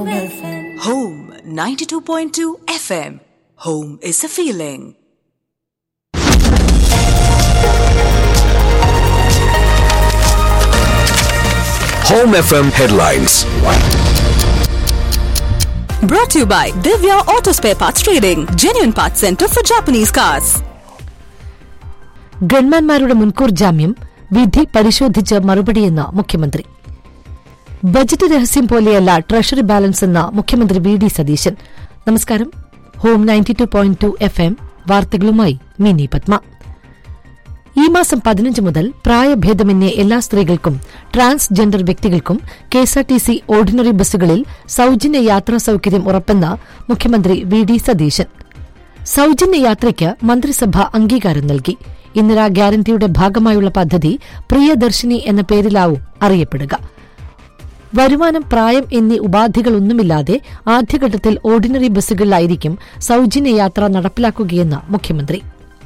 Home FM. Home 92.2 FM. Home is a feeling. Home FM headlines. Brought to you by Divya Auto Spare Parts Trading, genuine parts center for Japanese cars. ഗൺമാൻമാരുടെ മുൻകൂർ ജാമ്യം വിധി പരിശോധിച്ച് മറുപടിയെന്ന് മുഖ്യമന്ത്രി budget രഹസ്യം പോലെയല്ല treasury balance എന്ന മുഖ്യമന്ത്രി V D Satheesan നമസ്കാരം home ninety two point two F M വാർത്തകളുമായി മിനി പത്മ ഈ മാസം പതിനഞ്ച് മുതൽ പ്രായഭേദമന്യേ എല്ലാ സ്ത്രീകൾക്കും ട്രാൻസ്ജെൻഡർ വ്യക്തികൾക്കും കെഎസ്ആർടിസി ഓർഡിനറി ബസ്സുകളിൽ സൌജന്യ യാത്രാ സൌകര്യം ഉറപ്പെന്ന മുഖ്യമന്ത്രി വി ഡി സതീശൻ സൌജന്യ യാത്രയ്ക്ക് മന്ത്രിസഭ അംഗീകാരം നൽകി ഇന്ദിരാ ഗ്യാരണ്ടിയുടെ ഭാഗമായുള്ള പദ്ധതി പ്രിയദർശിനി എന്ന പേരിലാവും അറിയപ്പെടുക വരുമാനം പ്രായം എന്നീ ഉപാധികളൊന്നുമില്ലാതെ ആദ്യഘട്ടത്തിൽ ഓർഡിനറി ബസ്സുകളിലായിരിക്കും സൌജന്യ യാത്ര നടപ്പിലാക്കുകയെന്ന് മുഖ്യമന്ത്രി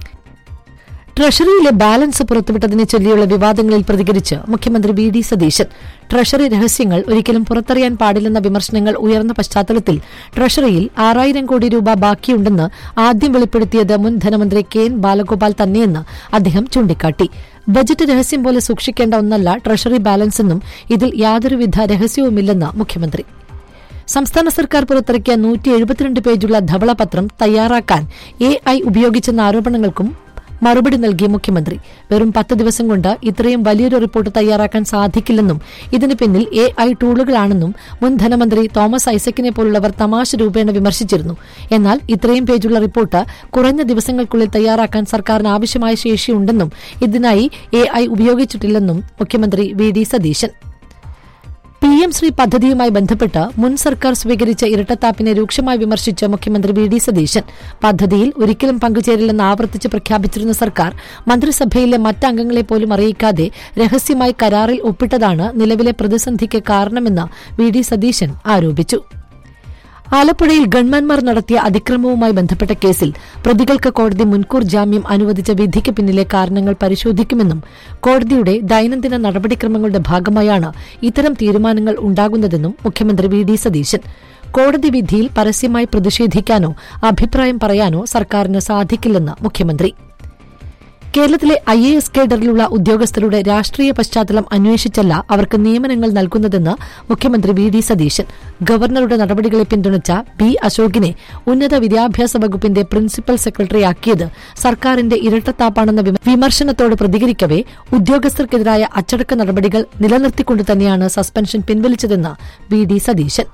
ട്രഷറിയിലെ ബാലൻസ് പുറത്തുവിട്ടതിനെ ചൊല്ലിയുള്ള വിവാദങ്ങളിൽ പ്രതികരിച്ച് മുഖ്യമന്ത്രി വി ഡി സതീശൻ ട്രഷറി രഹസ്യങ്ങൾ ഒരിക്കലും പുറത്തറിയാൻ പാടില്ലെന്ന വിമർശനങ്ങൾ ഉയർന്ന പശ്ചാത്തലത്തിൽ ട്രഷറിയിൽ ആറായിരം കോടി രൂപ ബാക്കിയുണ്ടെന്ന് ആദ്യം വെളിപ്പെടുത്തിയത് മുൻ ധനമന്ത്രി കെ എൻ ബാലഗോപാൽ തന്നെയെന്ന് അദ്ദേഹം ചൂണ്ടിക്കാട്ടി ബജറ്റ് രഹസ്യം പോലെ സൂക്ഷിക്കേണ്ട ഒന്നല്ല ട്രഷറി ബാലൻസ് എന്നും ഇതിൽ യാതൊരുവിധ രഹസ്യവുമില്ലെന്ന് മുഖ്യമന്ത്രി സംസ്ഥാന സർക്കാർ പുറത്തിറക്കിയ നൂറ്റി എഴുപത്തിരണ്ട് പേജുള്ള ധവളപത്രം തയ്യാറാക്കാൻ എ ഐ ഉപയോഗിച്ചെന്ന ആരോപണങ്ങൾക്കും മറുപടി നൽകിയ മുഖ്യമന്ത്രി വെറും പത്ത് ദിവസം കൊണ്ട് ഇത്രയും വലിയൊരു റിപ്പോർട്ട് തയ്യാറാക്കാൻ സാധിക്കില്ലെന്നും ഇതിന് പിന്നിൽ എ ഐ ടൂളുകളാണെന്നും മുൻ ധനമന്ത്രി തോമസ് ഐസക്കിനെ പോലുള്ളവർ തമാശ രൂപേണ വിമർശിച്ചിരുന്നു എന്നാൽ ഇത്രയും പേജുള്ള റിപ്പോർട്ട് കുറഞ്ഞ ദിവസങ്ങൾക്കുള്ളിൽ തയ്യാറാക്കാൻ സർക്കാരിന് ആവശ്യമായ ശേഷിയുണ്ടെന്നും ഇതിനായി എ ഐ ഉപയോഗിച്ചിട്ടില്ലെന്നും മുഖ്യമന്ത്രി V D Satheesan P M Shri പദ്ധതിയുമായി ബന്ധപ്പെട്ട് മുൻ സർക്കാർ സ്വീകരിച്ച ഇരട്ടത്താപ്പിനെ രൂക്ഷമായി വിമർശിച്ച മുഖ്യമന്ത്രി വി ഡി സതീശൻ പദ്ധതിയിൽ ഒരിക്കലും പങ്കുചേരില്ലെന്ന് ആവർത്തിച്ച് പ്രഖ്യാപിച്ചിരുന്ന സർക്കാർ മന്ത്രിസഭയിലെ മറ്റംഗങ്ങളെ പോലും അറിയിക്കാതെ രഹസ്യമായി കരാറിൽ ഒപ്പിട്ടതാണ് നിലവിലെ പ്രതിസന്ധിക്ക് കാരണമെന്ന് വി ഡി സതീശൻ ആരോപിച്ചു ആലപ്പുഴയിൽ ഗൺമാൻമാർ നടത്തിയ അതിക്രമവുമായി ബന്ധപ്പെട്ട കേസിൽ പ്രതികൾക്ക് കോടതി മുൻകൂർ ജാമ്യം അനുവദിച്ച വിധിക്ക് പിന്നിലെ കാരണങ്ങൾ പരിശോധിക്കുമെന്നും കോടതിയുടെ ദൈനംദിന നടപടിക്രമങ്ങളുടെ ഭാഗമായാണ് ഇത്തരം തീരുമാനങ്ങൾ ഉണ്ടാകുന്നതെന്നും മുഖ്യമന്ത്രി വി ഡി സതീശൻ കോടതി വിധിയിൽ പരസ്യമായി പ്രതിഷേധിക്കാനോ അഭിപ്രായം പറയാനോ സർക്കാരിന് സാധിക്കില്ലെന്ന് മുഖ്യമന്ത്രി കേരളത്തിലെ ഐ എ എസ് കേഡറിലുള്ള ഉദ്യോഗസ്ഥരുടെ രാഷ്ട്രീയ പശ്ചാത്തലം അന്വേഷിച്ചല്ല അവർക്ക് നിയമനങ്ങൾ നൽകുന്നതെന്ന് മുഖ്യമന്ത്രി വി ഡി സതീശൻ ഗവർണറുടെ നടപടികളെ പിന്തുണച്ച ബി അശോകിനെ ഉന്നത വിദ്യാഭ്യാസ വകുപ്പിന്റെ പ്രിൻസിപ്പൽ സെക്രട്ടറിയാക്കിയത് സർക്കാരിന്റെ ഇരട്ടത്താപ്പാണെന്ന വിമ- വിമർശനത്തോട് പ്രതികരിക്കവേ ഉദ്യോഗസ്ഥർക്കെതിരായ അച്ചടക്ക നടപടികൾ നിലനിർത്തിക്കൊണ്ട് തന്നെയാണ് സസ്പെൻഷൻ പിൻവലിച്ചതെന്ന് വി ഡി സതീശൻ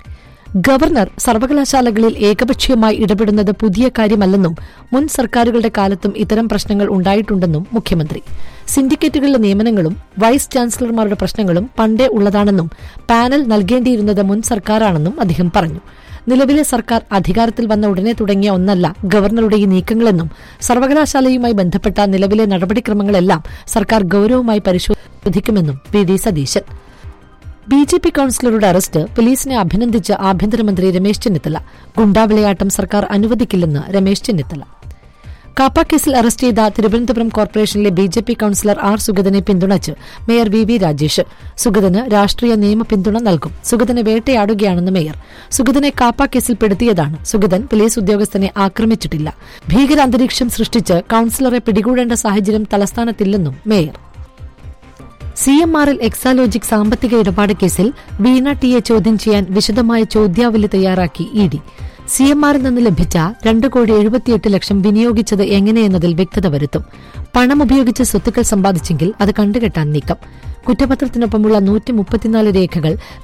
ഗവർണർ സർവകലാശാലകളിൽ ഏകപക്ഷീയമായി ഇടപെടുന്നത് പുതിയ കാര്യമല്ലെന്നും മുൻ സർക്കാരുകളുടെ കാലത്തും ഇത്തരം പ്രശ്നങ്ങൾ ഉണ്ടായിട്ടുണ്ടെന്നും മുഖ്യമന്ത്രി സിൻഡിക്കേറ്റുകളിലെ നിയമനങ്ങളും വൈസ് ചാൻസലർമാരുടെ പ്രശ്നങ്ങളും പണ്ടേ ഉള്ളതാണെന്നും പാനൽ നൽകേണ്ടിയിരുന്നത് മുൻ സർക്കാരാണെന്നും അദ്ദേഹം പറഞ്ഞു നിലവിലെ സർക്കാർ അധികാരത്തിൽ വന്ന ഉടനെ തുടങ്ങിയ ഒന്നല്ല ഗവർണറുടെ ഈ നീക്കങ്ങളെന്നും സർവകലാശാലയുമായി ബന്ധപ്പെട്ട നിലവിലെ നടപടിക്രമങ്ങളെല്ലാം സർക്കാർ ഗൌരവമായി പരിശോധിക്കുമെന്നും V D Satheesan B J P കൌൺസിലറുടെ അറസ്റ്റ് പോലീസിനെ അഭിനന്ദിച്ച് ആഭ്യന്തരമന്ത്രി രമേശ് ചെന്നിത്തല ഗുണ്ടാവിളയാട്ടം സർക്കാർ അനുവദിക്കില്ലെന്ന് രമേശ് ചെന്നിത്തല കാപ്പ കേസിൽ അറസ്റ്റ് ചെയ്ത തിരുവനന്തപുരം കോർപ്പറേഷനിലെ B J P councillor R സുഗതനെ പിന്തുണച്ച് മേയർ വി വി രാജേഷ് സുഗതന് രാഷ്ട്രീയ നിയമ പിന്തുണ നൽകും സുഗതനെ വേട്ടയാടുകയാണെന്ന് മേയർ സുഗതനെ കാപ്പ കേസിൽ പെടുത്തിയതാണ് സുഗതൻ പോലീസ് ഉദ്യോഗസ്ഥനെ ആക്രമിച്ചിട്ടില്ല ഭീകരാന്തരീക്ഷം സൃഷ്ടിച്ച് കൌൺസിലറെ പിടികൂടേണ്ട സാഹചര്യം തലസ്ഥാനത്തില്ലെന്നും മേയർ സി എം ആറിൽ എക്സാലോജിക് സാമ്പത്തിക ഇടപാട് കേസിൽ വീണ ടിയെ ചോദ്യം ചെയ്യാൻ വിശദമായ ചോദ്യാവലി തയ്യാറാക്കി ഇ ഡി സി എം ആറിൽ നിന്ന് ലഭിച്ച രണ്ട് കോടി എഴുപത്തിയെട്ട് ലക്ഷം വിനിയോഗിച്ചത് എങ്ങനെയെന്നതിൽ വ്യക്തത വരുത്തും പണം ഉപയോഗിച്ച് സ്വത്തുക്കൾ സമ്പാദിച്ചെങ്കിൽ അത് കണ്ടുകെട്ടാൻ നീക്കം കുറ്റപത്രത്തിനൊപ്പമുള്ള നൂറ്റി മുപ്പത്തിനാല് രേഖകൾ